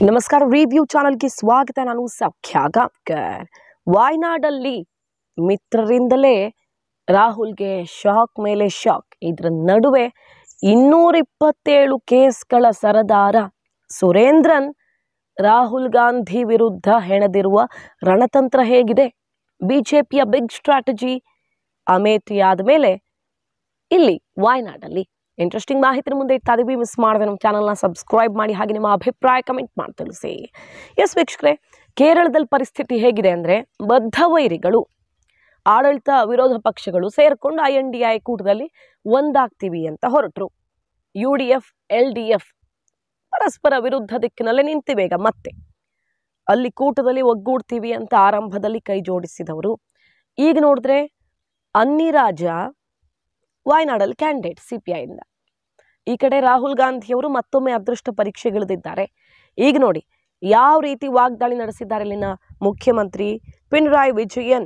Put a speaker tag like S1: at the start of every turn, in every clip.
S1: ನಮಸ್ಕಾರ ರಿವ್ಯೂ ಚಾನಲ್ಗೆ ಸ್ವಾಗತ ನಾನು ಸೌಖ್ಯ ಗಾಂವ್ಕರ್ ವಾಯ್ನಾಡಲ್ಲಿ ಮಿತ್ರರಿಂದಲೇ ರಾಹುಲ್ಗೆ ಶಾಕ್ ಮೇಲೆ ಶಾಕ್ ಇದರ ನಡುವೆ ಇನ್ನೂರ ಇಪ್ಪತ್ತೇಳು ಕೇಸ್ಗಳ ಸರದಾರ ಸುರೇಂದ್ರನ್ ರಾಹುಲ್ ಗಾಂಧಿ ವಿರುದ್ಧ ಹೆಣೆದಿರುವ ರಣತಂತ್ರ ಹೇಗಿದೆ ಬಿಜೆಪಿಯ ಬಿಗ್ ಸ್ಟ್ರಾಟಜಿ ಅಮೇಥಿ ಆದಮೇಲೆ ಇಲ್ಲಿ ವಾಯ್ನಾಡಲ್ಲಿ ಇಂಟ್ರೆಸ್ಟಿಂಗ್ ಮಾಹಿತಿ ಮುಂದೆ ಇರ್ತಾ ಇದೀವಿ ಮಿಸ್ ಮಾಡಿದ್ರೆ ನಮ್ಮ ಚಾನಲ್ನ ಸಬ್ಸ್ಕ್ರೈಬ್ ಮಾಡಿ ಹಾಗೆ ನಿಮ್ಮ ಅಭಿಪ್ರಾಯ ಕಮೆಂಟ್ ಮಾಡಿ ತಿಳಿಸಿ ಎಸ್ ವೀಕ್ಷಕರೇ ಕೇರಳದಲ್ಲಿ ಪರಿಸ್ಥಿತಿ ಹೇಗಿದೆ ಅಂದರೆ ಬದ್ಧ ವೈರಿಗಳು ಆಡಳಿತ ವಿರೋಧ ಪಕ್ಷಗಳು ಸೇರಿಕೊಂಡು ಐ ಎನ್ ಡಿ ಐ ಕೂಟದಲ್ಲಿ ಒಂದಾಗ್ತೀವಿ ಅಂತ ಹೊರಟರು U D F L D F ಪರಸ್ಪರ ವಿರುದ್ಧ ದಿಕ್ಕಿನಲ್ಲೇ ನಿಂತಿವೆ ಈಗ ಮತ್ತೆ ಅಲ್ಲಿ ಕೂಟದಲ್ಲಿ ಒಗ್ಗೂಡ್ತೀವಿ ಅಂತ ಆರಂಭದಲ್ಲಿ ಕೈ ಜೋಡಿಸಿದವರು ಈಗ ನೋಡಿದ್ರೆ ಅನ್ನಿ ರಾಜ ವಾಯ್ನಾಡಲ್ಲಿ ಕ್ಯಾಂಡಿಡೇಟ್ ಸಿ ಪಿ ಐಯಿಂದ ಈ ಕಡೆ ರಾಹುಲ್ ಗಾಂಧಿಯವರು ಮತ್ತೊಮ್ಮೆ ಅದೃಷ್ಟ ಪರೀಕ್ಷೆಗಿಳಿದಿದ್ದಾರೆ ಈಗ ನೋಡಿ ಯಾವ ರೀತಿ ವಾಗ್ದಾಳಿ ನಡೆಸಿದ್ದಾರೆ ಇಲ್ಲಿನ ಮುಖ್ಯಮಂತ್ರಿ ಪಿಣರಾಯ್ ವಿಜಯನ್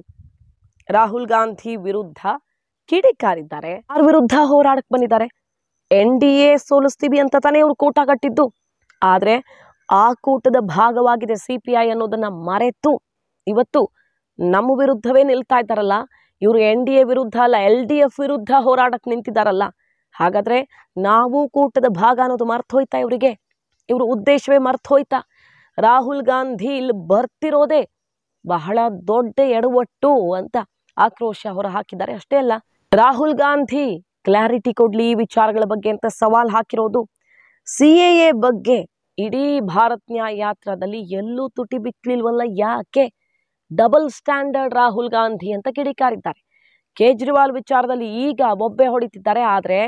S1: ರಾಹುಲ್ ಗಾಂಧಿ ವಿರುದ್ಧ ಕಿಡಿಕಾರಿದ್ದಾರೆ ಯಾರ ವಿರುದ್ಧ ಹೋರಾಡಕ್ಕೆ ಬಂದಿದ್ದಾರೆ ಎನ್ ಡಿ ಎ ಸೋಲಿಸ್ತೀವಿ ಅಂತ ತಾನೇ ಇವರು ಕೂಟ ಕಟ್ಟಿದ್ದು ಆದರೆ ಆ ಕೂಟದ ಭಾಗವಾಗಿದೆ ಸಿ ಪಿ ಐ ಅನ್ನೋದನ್ನ ಮರೆತು ಇವತ್ತು ನಮ್ಮ ವಿರುದ್ಧವೇ ನಿಲ್ತಾ ಇದ್ದಾರಲ್ಲ ಇವರು ಎನ್ ಡಿ ಎ ವಿರುದ್ಧ ಅಲ್ಲ ಎಲ್ ಡಿ ಎಫ್ ವಿರುದ್ಧ ಹೋರಾಡಕ್ಕೆ ನಿಂತಿದ್ದಾರಲ್ಲ ಹಾಗಾದ್ರೆ ನಾವು ಕೂಟದ ಭಾಗ ಅನ್ನೋದು ಮರ್ತು ಹೋಯ್ತಾ ಇವರಿಗೆ ಇವ್ರ ಉದ್ದೇಶವೇ ಮರ್ತು ಹೋಯ್ತಾ ರಾಹುಲ್ ಗಾಂಧಿ ಇಲ್ಲಿ ಬರ್ತಿರೋದೇ ಬಹಳ ದೊಡ್ಡ ಎಡವಟ್ಟು ಅಂತ ಆಕ್ರೋಶ ಹೊರ ಹಾಕಿದ್ದಾರೆ ಅಷ್ಟೇ ಅಲ್ಲ ರಾಹುಲ್ ಗಾಂಧಿ ಕ್ಲಾರಿಟಿ ಕೊಡ್ಲಿ ಈ ವಿಚಾರಗಳ ಬಗ್ಗೆ ಅಂತ ಸವಾಲ್ ಹಾಕಿರೋದು ಸಿ ಎ ಎ ಬಗ್ಗೆ ಇಡೀ ಭಾರತ್ ನ್ಯಾಯ ಯಾತ್ರಾದಲ್ಲಿ ಎಲ್ಲೂ ತುಟಿ ಬಿಕ್ಲಿಲ್ವಲ್ಲ ಯಾಕೆ ಡಬಲ್ ಸ್ಟ್ಯಾಂಡರ್ಡ್ ರಾಹುಲ್ ಗಾಂಧಿ ಅಂತ ಕಿಡಿಕಾರಿದ್ದಾರೆ ಕೇಜ್ರಿವಾಲ್ ವಿಚಾರದಲ್ಲಿ ಈಗ ಬೊಬ್ಬೆ ಹೊಡಿತಿದ್ದಾರೆ ಆದರೆ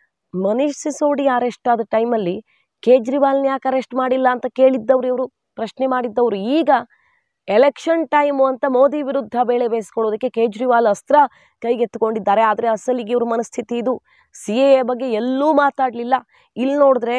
S1: ಮನೀಶ್ ಸಿಸೋಡಿ ಅರೆಸ್ಟ್ ಆದ ಟೈಮಲ್ಲಿ ಕೇಜ್ರಿವಾಲ್ನ ಯಾಕೆ ಅರೆಸ್ಟ್ ಮಾಡಿಲ್ಲ ಅಂತ ಕೇಳಿದ್ದವ್ರು ಇವರು ಪ್ರಶ್ನೆ ಮಾಡಿದ್ದವರು ಈಗ ಎಲೆಕ್ಷನ್ ಟೈಮು ಅಂತ ಮೋದಿ ವಿರುದ್ಧ ಬೇಳೆ ಬೇಯಿಸ್ಕೊಳ್ಳೋದಕ್ಕೆ ಕೇಜ್ರಿವಾಲ್ ಅಸ್ತ್ರ ಕೈಗೆತ್ತಿಕೊಂಡಿದ್ದಾರೆ ಆದರೆ ಅಸಲಿಗೆ ಇವ್ರ ಮನಸ್ಥಿತಿ ಇದು ಸಿ ಎ ಬಗ್ಗೆ ಎಲ್ಲೂ ಮಾತಾಡಲಿಲ್ಲ ಇಲ್ಲಿ ನೋಡಿದ್ರೆ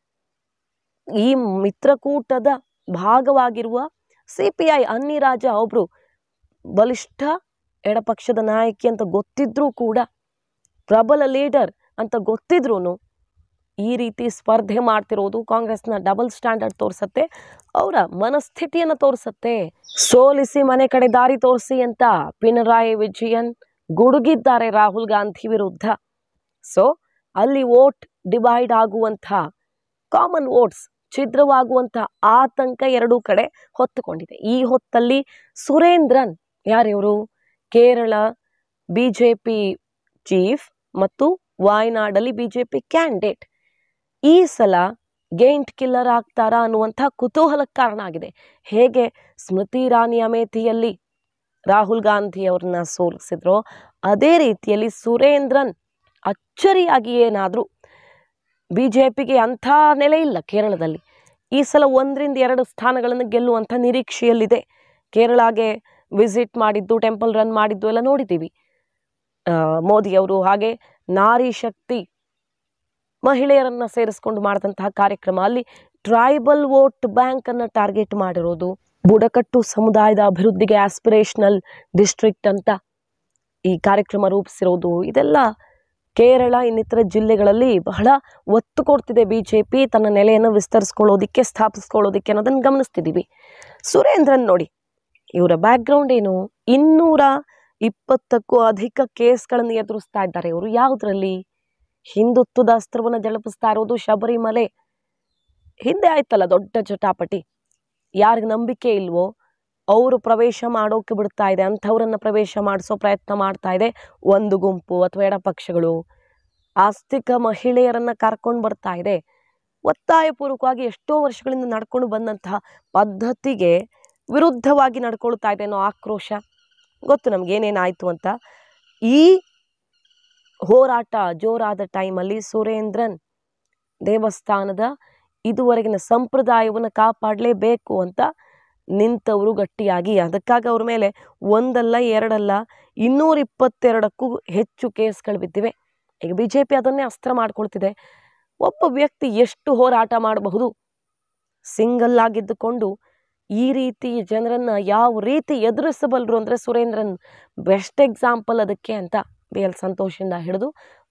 S1: ಈ ಮಿತ್ರಕೂಟದ ಭಾಗವಾಗಿರುವ ಸಿ ಪಿ ಐ ಅನ್ನಿ ರಾಜ ಒಬ್ಬರು ಬಲಿಷ್ಠ ಎಡಪಕ್ಷದ ನಾಯಕಿ ಅಂತ ಗೊತ್ತಿದ್ರೂ ಕೂಡ ಪ್ರಬಲ ಲೀಡರ್ ಅಂತ ಗೊತ್ತಿದ್ರೂ ಈ ರೀತಿ ಸ್ಪರ್ಧೆ ಮಾಡ್ತಿರೋದು ಕಾಂಗ್ರೆಸ್ನ ಡಬಲ್ ಸ್ಟ್ಯಾಂಡರ್ಡ್ ತೋರಿಸತ್ತೆ ಅವರ ಮನಸ್ಥಿತಿಯನ್ನು ತೋರಿಸತ್ತೆ ಸೋಲಿಸಿ ಮನೆ ಕಡೆ ದಾರಿ ತೋರಿಸಿ ಅಂತ ಪಿಣರಾಯಿ ವಿಜಯನ್ ಗುಡುಗಿದ್ದಾರೆ ರಾಹುಲ್ ಗಾಂಧಿ ವಿರುದ್ಧ ಸೊ ಅಲ್ಲಿ ವೋಟ್ ಡಿವೈಡ್ ಆಗುವಂಥ ಕಾಮನ್ ವೋಟ್ಸ್ ಛಿದ್ರವಾಗುವಂಥ ಆತಂಕ ಎರಡೂ ಕಡೆ ಹೊತ್ತುಕೊಂಡಿದೆ ಈ ಹೊತ್ತಲ್ಲಿ ಸುರೇಂದ್ರನ್ ಯಾರಿವರು Kerala B J P chief ಮತ್ತು ವಾಯ್ನಾಡಲ್ಲಿ ಬಿ ಜೆ ಪಿ ಕ್ಯಾಂಡಿಡೇಟ್ ಈ ಸಲ ಗೇಂಟ್ ಕಿಲ್ಲರ್ ಆಗ್ತಾರಾ ಅನ್ನುವಂಥ ಕುತೂಹಲಕ್ಕೆ ಕಾರಣ ಆಗಿದೆ ಹೇಗೆ ಸ್ಮೃತಿ ಇರಾನಿ ಅಮೇಥಿಯಲ್ಲಿ ರಾಹುಲ್ ಗಾಂಧಿ ಅವ್ರನ್ನ ಸೋಲಿಸಿದ್ರೋ ಅದೇ ರೀತಿಯಲ್ಲಿ ಸುರೇಂದ್ರನ್ ಅಚ್ಚರಿಯಾಗಿ ಏನಾದರೂ ಬಿ ಜೆ ಪಿಗೆ ಅಂಥ ನೆಲೆ ಇಲ್ಲ ಕೇರಳದಲ್ಲಿ ಈ ಸಲ ಒಂದರಿಂದ ಎರಡು ಸ್ಥಾನಗಳನ್ನು ಗೆಲ್ಲುವಂಥ ನಿರೀಕ್ಷೆಯಲ್ಲಿದೆ ಕೇರಳಗೆ ವಿಸಿಟ್ ಮಾಡಿದ್ದು ಟೆಂಪಲ್ ರನ್ ಮಾಡಿದ್ದು ಎಲ್ಲ ನೋಡಿದ್ದೀವಿ ಮೋದಿಯವರು ಹಾಗೆ ನಾರಿ ಶಕ್ತಿ ಮಹಿಳೆಯರನ್ನು ಸೇರಿಸ್ಕೊಂಡು ಮಾಡಿದಂತಹ ಕಾರ್ಯಕ್ರಮ ಅಲ್ಲಿ ಟ್ರೈಬಲ್ ವೋಟ್ ಬ್ಯಾಂಕನ್ನು ಟಾರ್ಗೆಟ್ ಮಾಡಿರೋದು ಬುಡಕಟ್ಟು ಸಮುದಾಯದ ಅಭಿವೃದ್ಧಿಗೆ ಆಸ್ಪಿರೇಷನಲ್ ಡಿಸ್ಟ್ರಿಕ್ಟ್ ಅಂತ ಈ ಕಾರ್ಯಕ್ರಮ ರೂಪಿಸಿರೋದು ಇದೆಲ್ಲ ಕೇರಳ ಇನ್ನಿತರ ಜಿಲ್ಲೆಗಳಲ್ಲಿ ಬಹಳ ಒತ್ತು ಕೊಡ್ತಿದೆ ಬಿ ಜೆ ಪಿ ತನ್ನ ನೆಲೆಯನ್ನು ವಿಸ್ತರಿಸ್ಕೊಳ್ಳೋದಿಕ್ಕೆ ಸ್ಥಾಪಿಸ್ಕೊಳ್ಳೋದಿಕ್ಕೆ ಅನ್ನೋದನ್ನು ಗಮನಿಸ್ತಿದ್ದೀವಿ ಸುರೇಂದ್ರನ್ ನೋಡಿ ಇವರ ಬ್ಯಾಕ್ಗ್ರೌಂಡ್ ಏನು ಇನ್ನೂರ ಇಪ್ಪತ್ತಕ್ಕೂ ಅಧಿಕ ಕೇಸ್ಗಳನ್ನು ಎದುರಿಸ್ತಾ ಇದ್ದಾರೆ ಇವರು ಯಾವುದರಲ್ಲಿ ಹಿಂದುತ್ವದ ಅಸ್ತ್ರವನ್ನು ಜಳಪಿಸ್ತಾ ಇರೋದು ಶಬರಿಮಲೆ ಹಿಂದೆ ಆಯ್ತಲ್ಲ ದೊಡ್ಡ ಜಟಾಪಟಿ ಯಾರಿಗೆ ನಂಬಿಕೆ ಇಲ್ವೋ ಅವರು ಪ್ರವೇಶ ಮಾಡೋಕೆ ಬಿಡ್ತಾ ಇದೆ ಅಂಥವ್ರನ್ನ ಪ್ರವೇಶ ಮಾಡಿಸೋ ಪ್ರಯತ್ನ ಮಾಡ್ತಾ ಇದೆ ಒಂದು ಗುಂಪು ಅಥವಾ ಎಡಪಕ್ಷಗಳು ಆಸ್ತಿಕ ಮಹಿಳೆಯರನ್ನ ಕರ್ಕೊಂಡು ಬರ್ತಾ ಇದೆ ಒತ್ತಾಯಪೂರ್ವಕವಾಗಿ ಎಷ್ಟೋ ವರ್ಷಗಳಿಂದ ನಡ್ಕೊಂಡು ಬಂದಂತಹ ಪದ್ಧತಿಗೆ ವಿರುದ್ಧವಾಗಿ ನಡ್ಕೊಳ್ತಾ ಇದೆ ಅನ್ನೋ ಆಕ್ರೋಶ ಗೊತ್ತು ನಮ್ಗೆ ಏನೇನಾಯಿತು ಅಂತ ಈ ಹೋರಾಟ ಜೋರಾದ ಟೈಮಲ್ಲಿ ಸುರೇಂದ್ರನ್ ದೇವಸ್ಥಾನದ ಇದುವರೆಗಿನ ಸಂಪ್ರದಾಯವನ್ನು ಕಾಪಾಡಲೇಬೇಕು ಅಂತ ನಿಂತವರು ಗಟ್ಟಿಯಾಗಿ ಅದಕ್ಕಾಗಿ ಅವ್ರ ಮೇಲೆ ಒಂದಲ್ಲ ಎರಡಲ್ಲ ಇನ್ನೂರ ಇಪ್ಪತ್ತೆರಡಕ್ಕೂ ಹೆಚ್ಚು ಕೇಸ್ಗಳು ಬಿದ್ದಿವೆ ಈಗ ಬಿ ಜೆ ಪಿ ಅದನ್ನೇ ಅಸ್ತ್ರ ಮಾಡ್ಕೊಳ್ತಿದೆ ಒಬ್ಬ ವ್ಯಕ್ತಿ ಎಷ್ಟು ಹೋರಾಟ ಮಾಡಬಹುದು ಸಿಂಗಲ್ ಆಗಿದ್ದುಕೊಂಡು ಈ ರೀತಿ ಜನರನ್ನು ಯಾವ ರೀತಿ ಎದುರಿಸಬಲ್ಲರು ಅಂದರೆ ಸುರೇಂದ್ರನ್ ಬೆಸ್ಟ್ ಎಕ್ಸಾಂಪಲ್ ಅದಕ್ಕೆ ಅಂತ ಬಿ ಎಲ್ ಸಂತೋಷಿಂದ ಹಿಡಿದು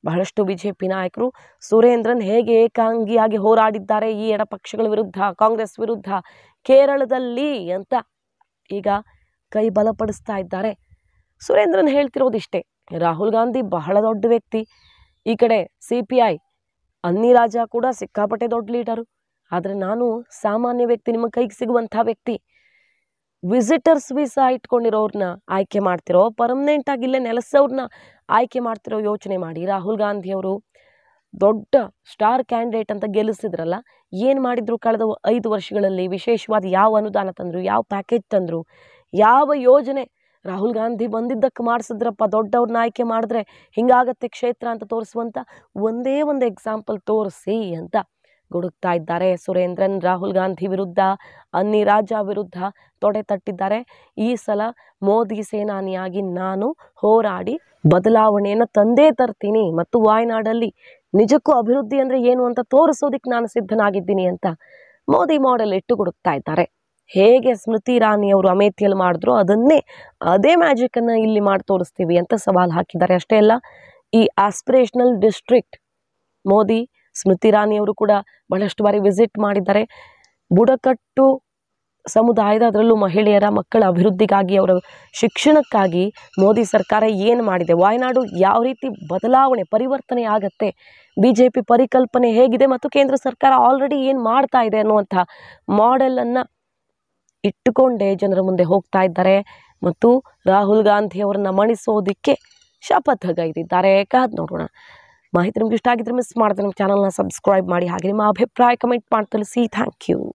S1: ಬಹಳಷ್ಟು ಬಿ ಜೆ ಪಿ ನಾಯಕರು ಸುರೇಂದ್ರನ್ ಹೇಗೆ ಏಕಾಂಗಿಯಾಗಿ ಹೋರಾಡಿದ್ದಾರೆ ಈ ಎಡಪಕ್ಷಗಳ ವಿರುದ್ಧ ಕಾಂಗ್ರೆಸ್ ವಿರುದ್ಧ ಕೇರಳದಲ್ಲಿ ಅಂತ ಈಗ ಕೈ ಬಲಪಡಿಸ್ತಾ ಇದ್ದಾರೆ ಸುರೇಂದ್ರನ್ ಹೇಳ್ತಿರೋದಿಷ್ಟೇ ರಾಹುಲ್ ಗಾಂಧಿ ಬಹಳ ದೊಡ್ಡ ವ್ಯಕ್ತಿ ಈ ಕಡೆ ಸಿ ಪಿ ಐ ಅನ್ನಿ ರಾಜ ಕೂಡ ಸಿಕ್ಕಾಪಟ್ಟೆ ದೊಡ್ಡ ಲೀಡರು ಆದರೆ ನಾನು ಸಾಮಾನ್ಯ ವ್ಯಕ್ತಿ ನಿಮ್ಮ ಕೈಗೆ ಸಿಗುವಂಥ ವ್ಯಕ್ತಿ ವಿಸಿಟರ್ಸ್ ವೀಸಾ ಇಟ್ಕೊಂಡಿರೋರ್ನ ಆಯ್ಕೆ ಮಾಡ್ತಿರೋ ಪರ್ಮನೆಂಟ್ ಆಗಿ ಇಲ್ಲೇ ನೆಲೆಸೋರ್ನ ಆಯ್ಕೆ ಮಾಡ್ತಿರೋ ಯೋಚನೆ ಮಾಡಿ ರಾಹುಲ್ ಗಾಂಧಿಯವರು ದೊಡ್ಡ ಸ್ಟಾರ್ ಕ್ಯಾಂಡಿಡೇಟ್ ಅಂತ ಗೆಲ್ಲಿಸಿದ್ರಲ್ಲ ಏನು ಮಾಡಿದ್ರು ಕಳೆದ ಐದು ವರ್ಷಗಳಲ್ಲಿ ವಿಶೇಷವಾದ ಯಾವ ಅನುದಾನ ತಂದರು ಯಾವ ಪ್ಯಾಕೇಜ್ ತಂದರು ಯಾವ ಯೋಜನೆ ರಾಹುಲ್ ಗಾಂಧಿ ಬಂದಿದ್ದಕ್ಕೆ ಮಾಡಿಸಿದ್ರಪ್ಪ ದೊಡ್ಡವ್ರನ್ನ ಆಯ್ಕೆ ಮಾಡಿದ್ರೆ ಹಿಂಗಾಗತ್ತೆ ಕ್ಷೇತ್ರ ಅಂತ ತೋರಿಸುವಂಥ ಒಂದೇ ಒಂದು ಎಕ್ಸಾಂಪಲ್ ತೋರಿಸಿ ಅಂತ ಗುಡುಕ್ತಾ ಇದ್ದಾರೆ ಸುರೇಂದ್ರನ್ ರಾಹುಲ್ ಗಾಂಧಿ ವಿರುದ್ಧ ಅನ್ನಿ ರಾಜ ವಿರುದ್ಧ ತೊಡೆ ತಟ್ಟಿದ್ದಾರೆ ಈ ಸಲ ಮೋದಿ ಸೇನಾನಿಯಾಗಿ ನಾನು ಹೋರಾಡಿ ಬದಲಾವಣೆಯನ್ನು ತಂದೇ ತರ್ತೀನಿ ಮತ್ತು ವಾಯ್ನಾಡಲ್ಲಿ ನಿಜಕ್ಕೂ ಅಭಿವೃದ್ಧಿ ಅಂದರೆ ಏನು ಅಂತ ತೋರಿಸೋದಕ್ಕೆ ನಾನು ಸಿದ್ಧನಾಗಿದ್ದೀನಿ ಅಂತ ಮೋದಿ ಮಾಡೆಲ್ ಇಟ್ಟು ಗುಡುಕ್ತಾ ಇದ್ದಾರೆ ಹೇಗೆ ಸ್ಮೃತಿ ಇರಾನಿ ಅವರು ಅಮೇಥಿಯಲ್ಲಿ ಮಾಡಿದ್ರು ಅದನ್ನೇ ಅದೇ ಮ್ಯಾಜಿಕನ್ನು ಇಲ್ಲಿ ಮಾಡಿ ತೋರಿಸ್ತೀವಿ ಅಂತ ಸವಾಲು ಹಾಕಿದ್ದಾರೆ ಅಷ್ಟೇ ಅಲ್ಲ ಈ ಆಸ್ಪಿರೇಷನಲ್ ಡಿಸ್ಟ್ರಿಕ್ಟ್ ಮೋದಿ ಸ್ಮೃತಿ ಇರಾನಿ ಅವರು ಕೂಡ ಬಹಳಷ್ಟು ಬಾರಿ ವಿಸಿಟ್ ಮಾಡಿದ್ದಾರೆ ಬುಡಕಟ್ಟು ಸಮುದಾಯದ ಅದರಲ್ಲೂ ಮಹಿಳೆಯರ ಮಕ್ಕಳ ಅಭಿವೃದ್ಧಿಗಾಗಿ ಅವರ ಶಿಕ್ಷಣಕ್ಕಾಗಿ ಮೋದಿ ಸರ್ಕಾರ ಏನು ಮಾಡಿದೆ ವಾಯನಾಡು ಯಾವ ರೀತಿ ಬದಲಾವಣೆ ಪರಿವರ್ತನೆ ಆಗತ್ತೆ ಬಿ ಜೆ ಪಿ ಪರಿಕಲ್ಪನೆ ಹೇಗಿದೆ ಮತ್ತು ಕೇಂದ್ರ ಸರ್ಕಾರ ಆಲ್ರೆಡಿ ಏನು ಮಾಡ್ತಾ ಇದೆ ಅನ್ನುವಂಥ ಮಾಡೆಲನ್ನು ಇಟ್ಟುಕೊಂಡೇ ಜನರ ಮುಂದೆ ಹೋಗ್ತಾ ಇದ್ದಾರೆ ಮತ್ತು ರಾಹುಲ್ ಗಾಂಧಿ ಅವರನ್ನ ಮಣಿಸೋದಕ್ಕೆ ಶಪಥಗೈದಿದ್ದಾರೆ ಕಾದ್ ನೋಡೋಣ ಮಾಹಿತಿ ನಿಮ್ಗೆ ಇಷ್ಟ ಆಗಿದ್ರೆ ಮಿಸ್ ಮಾಡಿದ್ರೆ ನಮ್ಮ ಚಾನಲ್ನ ಸಬ್ಸ್ಕ್ರೈಬ್ ಮಾಡಿ ಹಾಗೆ ನಿಮ್ಮ ಅಭಿಪ್ರಾಯ ಕಮೆಂಟ್ ಮಾಡಿ ತಿಳಿಸಿ ಥ್ಯಾಂಕ್ ಯು